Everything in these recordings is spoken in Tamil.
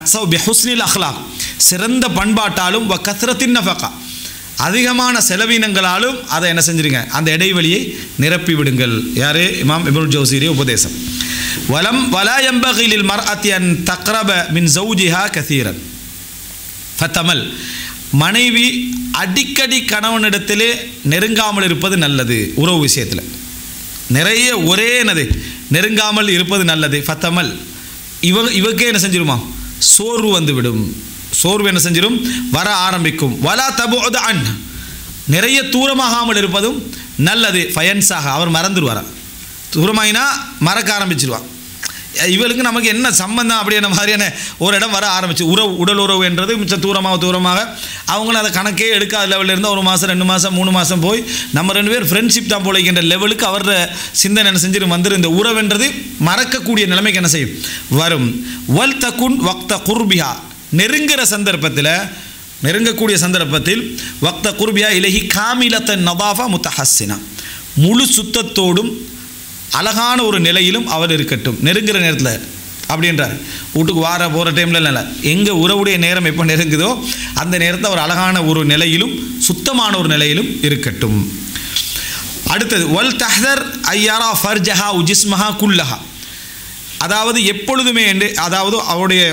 சௌ பிஹுஸ்னில் அஹ்லாக் சிறந்த பண்பாட்டாலும் வ கத்ரத்தின் நஃபகா அதிகமான செலவினங்களாலும் அதை என்ன செஞ்சிருங்க அந்த இடைவெளியை நிரப்பி விடுங்கள் யாரு இமாம் இப்னுல் ஜௌசீரிய உபதேசம் வலம் வலா எம்பகிலில் மர் அன் தக்ரப மின் ஜௌஜிஹா கசீரன் ஃபத்தமல் மனைவி அடிக்கடி கணவனிடத்திலே நெருங்காமல் இருப்பது நல்லது உறவு விஷயத்தில் நிறைய ஒரே என்னது நெருங்காமல் இருப்பது நல்லது ஃபத்தமல் இவ இவக்கே என்ன செஞ்சிருமா சோர்வு வந்து விடும் சோர்வு என்ன செஞ்சிடும் வர ஆரம்பிக்கும் வலா தபோத அன் நிறைய தூரமாகாமல் இருப்பதும் நல்லது ஃபயன்ஸாக அவர் மறந்துடுவார் தூரமாயினா மறக்க ஆரம்பிச்சிருவான் இவளுக்கு நமக்கு என்ன சம்பந்தம் அப்படின்ற மாதிரியான ஒரு இடம் வர ஆரம்பிச்சு உறவு உடல் உறவு என்றது மிச்சம் தூரமாக தூரமாக அவங்களும் அதை கணக்கே எடுக்காத லெவலில் இருந்து ஒரு மாதம் ரெண்டு மாதம் மூணு மாதம் போய் நம்ம ரெண்டு பேர் ஃப்ரெண்ட்ஷிப் தான் போலைக்கின்ற லெவலுக்கு அவரோட சிந்தனை என்ன செஞ்சிரு வந்துரு இந்த உறவுன்றது மறக்கக்கூடிய நிலைமைக்கு என்ன செய்யும் வரும் வல் தகுன் வக்த குர்பிஹா நெருங்குற சந்தர்ப்பத்தில் நெருங்கக்கூடிய சந்தர்ப்பத்தில் வக்த குர்பியா இலகி காமிலத்த நதாஃபா முத்தஹஸ்ஸினா முழு சுத்தத்தோடும் அழகான ஒரு நிலையிலும் அவர் இருக்கட்டும் நெருங்குற நேரத்தில் அப்படின்றார் வீட்டுக்கு வார போகிற டைமில் இல்லை எங்கே உறவுடைய நேரம் எப்போ நெருங்குதோ அந்த நேரத்தில் அவர் அழகான ஒரு நிலையிலும் சுத்தமான ஒரு நிலையிலும் இருக்கட்டும் அடுத்தது வல் தஹர் ஐயாரா ஃபர்ஜஹா உஜிஸ்மஹா குல்லஹா அதாவது எப்பொழுதுமே என்று அதாவது அவருடைய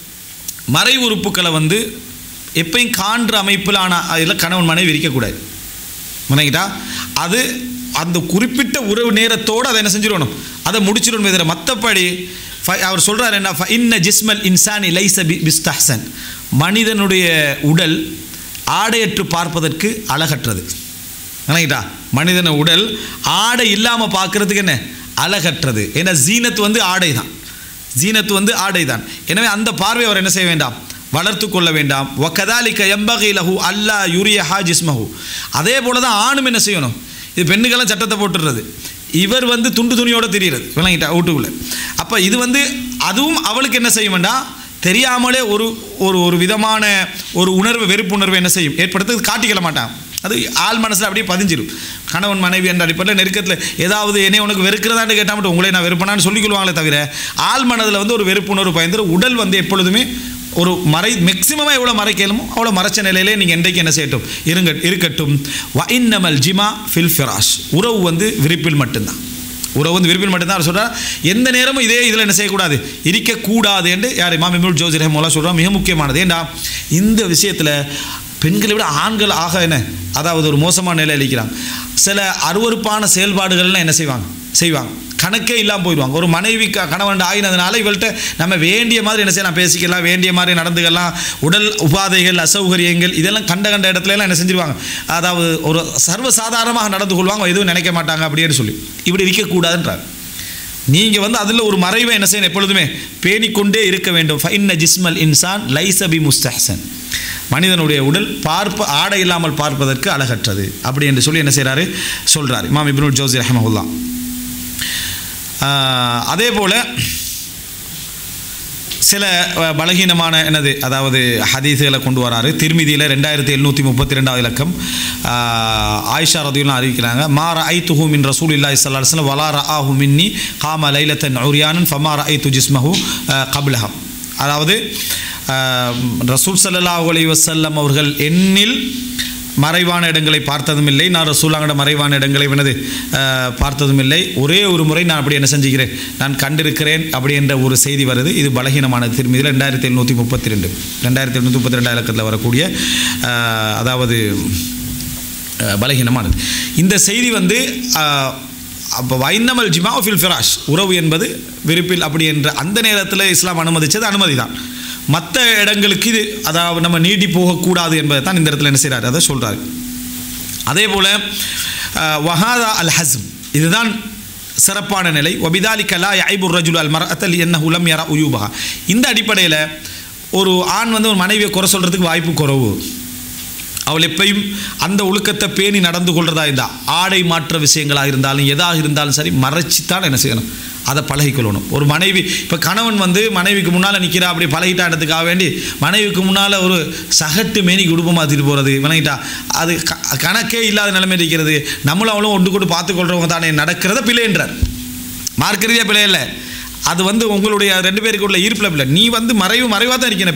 மறை உறுப்புக்களை வந்து எப்பயும் காண்ற அமைப்பிலான அதில் கணவன் மனைவி இருக்கக்கூடாது முனைக்கிட்டா அது அந்த குறிப்பிட்ட உறவு நேரத்தோடு அதை என்ன செஞ்சிடணும் அதை முடிச்சிடணும் இதில் மற்றபடி அவர் சொல்கிறார் என்ன ஃப இன்ன ஜிஸ்மல் இன்சானி லைச பி பிஸ்தஹன் மனிதனுடைய உடல் ஆடையற்று பார்ப்பதற்கு அழகற்றது நினைக்கிட்டா மனிதன உடல் ஆடை இல்லாமல் பார்க்கறதுக்கு என்ன அழகற்றது ஏன்னா ஜீனத் வந்து ஆடை தான் ஜீனத் வந்து ஆடை தான் எனவே அந்த பார்வை அவர் என்ன செய்ய வேண்டாம் வளர்த்து கொள்ள வேண்டாம் ஒக்கதாலிக்க எம்பகை லஹு அல்லா யுரியஹா ஜிஸ்மஹு அதே போல தான் ஆணும் என்ன செய்யணும் இது பெண்ணுக்கெல்லாம் சட்டத்தை போட்டுடுறது இவர் வந்து துண்டு துணியோடு தெரிகிறது விளங்கிட்டா வீட்டுக்குள்ளே அப்போ இது வந்து அதுவும் அவளுக்கு என்ன செய்ய வேண்டாம் தெரியாமலே ஒரு ஒரு ஒரு விதமான ஒரு உணர்வு வெறுப்புணர்வு என்ன செய்யும் ஏற்படுத்த காட்டிக்கல மாட்டான் அது ஆள் மனசில் அப்படியே பதிஞ்சிடும் கணவன் மனைவி என்ற அடிப்படையில் நெருக்கத்தில் ஏதாவது என்னை உனக்கு வெறுக்கிறதான்னு கேட்டால் மட்டும் உங்களை நான் வெறுப்பனான்னு சொல்லிக்கொள்வாங்களே தவிர ஆள் மனதில் வந்து ஒரு வெறுப்புணர்வு பயந்துடும் உடல் வந்து எப்பொழுதுமே ஒரு மறை மேக்சிமமாக எவ்வளோ மறைக்கலுமோ அவ்வளோ மறைச்ச நிலையிலே நீங்கள் என்றைக்கு என்ன செய்யட்டும் இருங்க இருக்கட்டும் வ இன்னமல் ஜிமா ஃபில் ஃபிராஷ் உறவு வந்து விரிப்பில் மட்டும்தான் உறவு வந்து விரும்பில் மட்டும்தான் அவர் சொல்கிறார் எந்த நேரமும் இதே இதில் என்ன செய்யக்கூடாது இருக்கக்கூடாது என்று யார் இமாம் இமுல் ஜோசி ரஹமோலா சொல்கிறார் மிக முக்கியமானது ஏண்டா இந்த விஷயத்தில் பெண்களை விட ஆண்கள் ஆக என்ன அதாவது ஒரு மோசமான நிலையில் இருக்கிறாங்க சில அருவறுப்பான செயல்பாடுகள்லாம் என்ன செய்வாங்க செய்வாங்க கணக்கே இல்லாமல் போயிடுவாங்க ஒரு மனைவி க கணவன் ஆகினதுனால இவள்கிட்ட நம்ம வேண்டிய மாதிரி என்ன செய்யலாம் பேசிக்கலாம் வேண்டிய மாதிரி நடந்துக்கலாம் உடல் உபாதைகள் அசௌகரியங்கள் இதெல்லாம் கண்ட கண்ட இடத்துல எல்லாம் என்ன செஞ்சிருவாங்க அதாவது ஒரு சர்வசாதாரணமாக நடந்து கொள்வாங்க எதுவும் நினைக்க மாட்டாங்க அப்படின்னு சொல்லி இப்படி இருக்கக்கூடாதுன்றார் நீங்கள் வந்து அதில் ஒரு மறைவை என்ன செய்யணும் எப்பொழுதுமே பேணிக்கொண்டே இருக்க வேண்டும் ஃபைன்ன ஜிஸ்மல் இன்சான் லைசபி முஸ்தஹசன் மனிதனுடைய உடல் பார்ப்ப ஆடை இல்லாமல் பார்ப்பதற்கு அழகற்றது அப்படி என்று சொல்லி என்ன செய்கிறாரு சொல்கிறார் இமாம் இப்னுல் ஜோசி ரஹமஹுல்லா அதே போல் சில பலகீனமான என்னது அதாவது ஹதீஸுகளை கொண்டு வராரு திருமிதியில் ரெண்டாயிரத்தி எழுநூற்றி முப்பத்தி ரெண்டாவது இலக்கம் ஆயிஷா ரதியுல்லாம் அறிவிக்கிறாங்க மாற ஐ துஹு மின் ரசூல் இல்லா இஸ்லாம் வலார ஆஹு மின்னி காம லைலத்தன் உரியானன் ஃபமார ஐ து ஜிஸ்மஹு கபிலகம் அதாவது ரசூல் சல்லா அலி வசல்லம் அவர்கள் எண்ணில் மறைவான இடங்களை பார்த்ததும் இல்லை நான் ரசூலாங்கட மறைவான இடங்களை எனது பார்த்ததும் இல்லை ஒரே ஒரு முறை நான் அப்படி என்ன செஞ்சுக்கிறேன் நான் கண்டிருக்கிறேன் அப்படி என்ற ஒரு செய்தி வருது இது பலகீனமானது திரும்பியில் ரெண்டாயிரத்தி எழுநூற்றி முப்பத்தி ரெண்டு ரெண்டாயிரத்தி எழுநூற்றி முப்பத்தி ரெண்டாம் இலக்கத்தில் வரக்கூடிய அதாவது பலகீனமானது இந்த செய்தி வந்து அப்போ வைன்னமல் ஜிமா ஃபில் ஃபிராஷ் உறவு என்பது விருப்பில் அப்படி என்ற அந்த நேரத்தில் இஸ்லாம் அனுமதித்தது அனுமதி தான் மற்ற இடங்களுக்கு இது அதாவது நம்ம நீட்டி போகக்கூடாது என்பதை தான் இந்த இடத்துல என்ன செய்கிறார் அதை சொல்கிறார் அதே போல் வஹாதா அல் ஹஸ்ம் இதுதான் சிறப்பான நிலை ஒபிதாலி கலா ஐபுர் ரஜுல் அல் மரத்தல் என்ன உலம் யரா உயூபா இந்த அடிப்படையில் ஒரு ஆண் வந்து ஒரு மனைவியை குறை சொல்கிறதுக்கு வாய்ப்பு குறவு அவள் எப்பயும் அந்த ஒழுக்கத்தை பேணி நடந்து கொள்றதா இருந்தால் ஆடை மாற்ற விஷயங்களாக இருந்தாலும் எதாக இருந்தாலும் சரி மறைச்சித்தான் என்ன செய்யணும் அதை பழகிக்கொள்ளணும் ஒரு மனைவி இப்போ கணவன் வந்து மனைவிக்கு முன்னால் நிற்கிறா அப்படி பழகிட்டா இடத்துக்காக வேண்டி மனைவிக்கு முன்னால் ஒரு சகட்டு மேனிக்கு உடுப்பம் மாற்றிட்டு போகிறது விளங்கிட்டா அது க கணக்கே இல்லாத நிலைமை இருக்கிறது நம்மளும் அவளும் ஒன்று கொண்டு பார்த்துக்கொள்கிறவங்க தானே நடக்கிறத பிழைன்றார் மார்க்க ரீதியாக பிழை இல்லை அது வந்து உங்களுடைய ரெண்டு பேருக்கு உள்ள ஈர்ப்பில் இல்லை நீ வந்து மறைவு மறைவாக தான் இருக்கிற